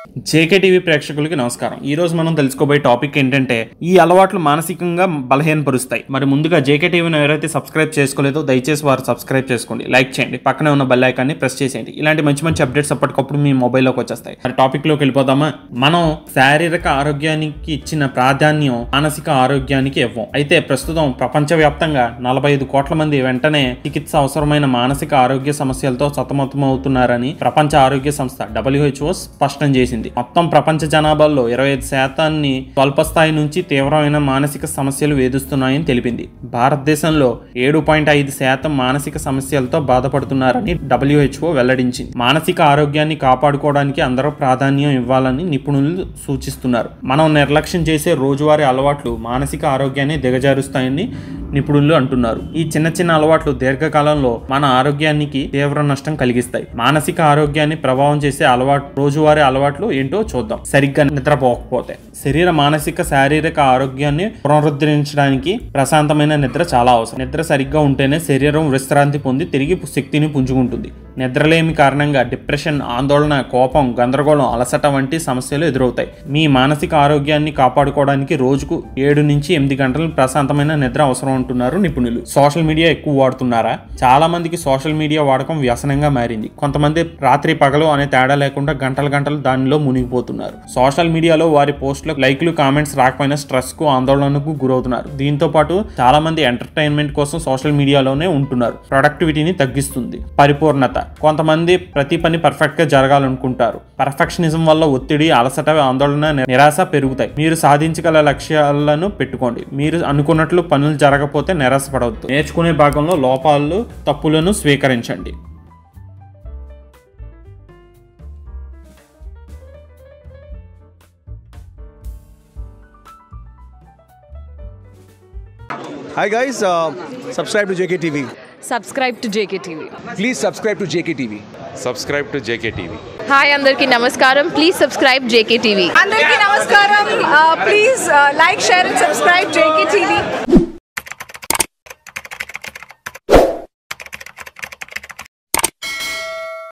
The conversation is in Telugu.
జేకే టీవీ ప్రేక్షకులకి నమస్కారం ఈ రోజు మనం తెలుసుకోబోయే టాపిక్ ఏంటంటే ఈ అలవాట్లు మానసికంగా బలహీనపరుస్తాయి మరి ముందుగా జేకే టీవీని ఎవరైతే సబ్స్క్రైబ్ చేసుకోలేదో దయచేసి వారు సబ్స్క్రైబ్ చేసుకోండి లైక్ చేయండి పక్కనే ఉన్న బెల్ ఐకాన్ని ప్రెస్ చేసేయండి ఇలాంటి మంచి మంచి అప్డేట్స్ అప్పటికప్పుడు మీ మొబైల్లోకి వచ్చేస్తాయి మరి టాపిక్ లోకి వెళ్ళిపోదామా మనం శారీరక ఆరోగ్యానికి ఇచ్చిన ప్రాధాన్యం మానసిక ఆరోగ్యానికి ఇవ్వం అయితే ప్రస్తుతం ప్రపంచవ్యాప్తంగా నలభై ఐదు కోట్ల మంది వెంటనే చికిత్స అవసరమైన మానసిక ఆరోగ్య సమస్యలతో సతమతమవుతున్నారని ప్రపంచ ఆరోగ్య సంస్థ డబ్ల్యూహెచ్ఓ స్పష్టం చేసింది మొత్తం ప్రపంచ జనాభాలో ఇరవై ఐదు శాతాన్ని స్వల్ప స్థాయి నుంచి తీవ్రమైన మానసిక సమస్యలు వేధిస్తున్నాయని తెలిపింది భారతదేశంలో ఏడు పాయింట్ ఐదు శాతం మానసిక సమస్యలతో బాధపడుతున్నారని డబ్ల్యూహెచ్ఓ వెల్లడించింది మానసిక ఆరోగ్యాన్ని కాపాడుకోవడానికి అందరూ ప్రాధాన్యం ఇవ్వాలని నిపుణులు సూచిస్తున్నారు మనం నిర్లక్ష్యం చేసే రోజువారీ అలవాట్లు మానసిక ఆరోగ్యాన్ని దిగజారుస్తాయని నిపుణులు అంటున్నారు ఈ చిన్న చిన్న అలవాట్లు దీర్ఘకాలంలో మన ఆరోగ్యానికి తీవ్ర నష్టం కలిగిస్తాయి మానసిక ఆరోగ్యాన్ని ప్రభావం చేసే అలవాటు రోజువారీ అలవాట్లు ఏంటో చూద్దాం సరిగ్గా నిద్రపోకపోతే శరీర మానసిక శారీరక ఆరోగ్యాన్ని పునరుద్ధరించడానికి ప్రశాంతమైన నిద్ర చాలా అవసరం నిద్ర సరిగ్గా ఉంటేనే శరీరం విశ్రాంతి పొంది తిరిగి శక్తిని పుంజుకుంటుంది నిద్రలేమి కారణంగా డిప్రెషన్ ఆందోళన కోపం గందరగోళం అలసట వంటి సమస్యలు ఎదురవుతాయి మీ మానసిక ఆరోగ్యాన్ని కాపాడుకోవడానికి రోజుకు ఏడు నుంచి ఎనిమిది గంటలు ప్రశాంతమైన నిద్ర అవసరం అంటున్నారు నిపుణులు సోషల్ మీడియా ఎక్కువ వాడుతున్నారా చాలా మందికి సోషల్ మీడియా వాడకం వ్యసనంగా మారింది కొంతమంది రాత్రి పగలు అనే తేడా లేకుండా గంటలు గంటలు దానిలో మునిగిపోతున్నారు సోషల్ మీడియాలో వారి పోస్టులకు లైక్లు కామెంట్స్ రాకపోయినా స్ట్రెస్ కు ఆందోళనకు గురవుతున్నారు దీంతో పాటు చాలా మంది ఎంటర్టైన్మెంట్ కోసం సోషల్ మీడియాలోనే ఉంటున్నారు ప్రొడక్టివిటీని తగ్గిస్తుంది పరిపూర్ణత కొంతమంది ప్రతి పని పర్ఫెక్ట్ గా జరగాలనుకుంటారు పర్ఫెక్షనిజం వల్ల ఒత్తిడి అలసట ఆందోళన నిరాశ పెరుగుతాయి మీరు సాధించగల లక్ష్యాలను పెట్టుకోండి మీరు అనుకున్నట్లు పనులు జరగకపోతే నిరాశపడవద్దు నేర్చుకునే భాగంలో లోపాలు తప్పులను స్వీకరించండి Hi guys, uh, subscribe to JKTV. subscribe to JKTV. Please subscribe to JKTV. subscribe to JKTV. Hi అందరికీ నమస్కారం ప్లీజ్ సబ్స్క్రైబ్ జేకే టీవీ అందరికీ నమస్కారం please like share and subscribe JK TV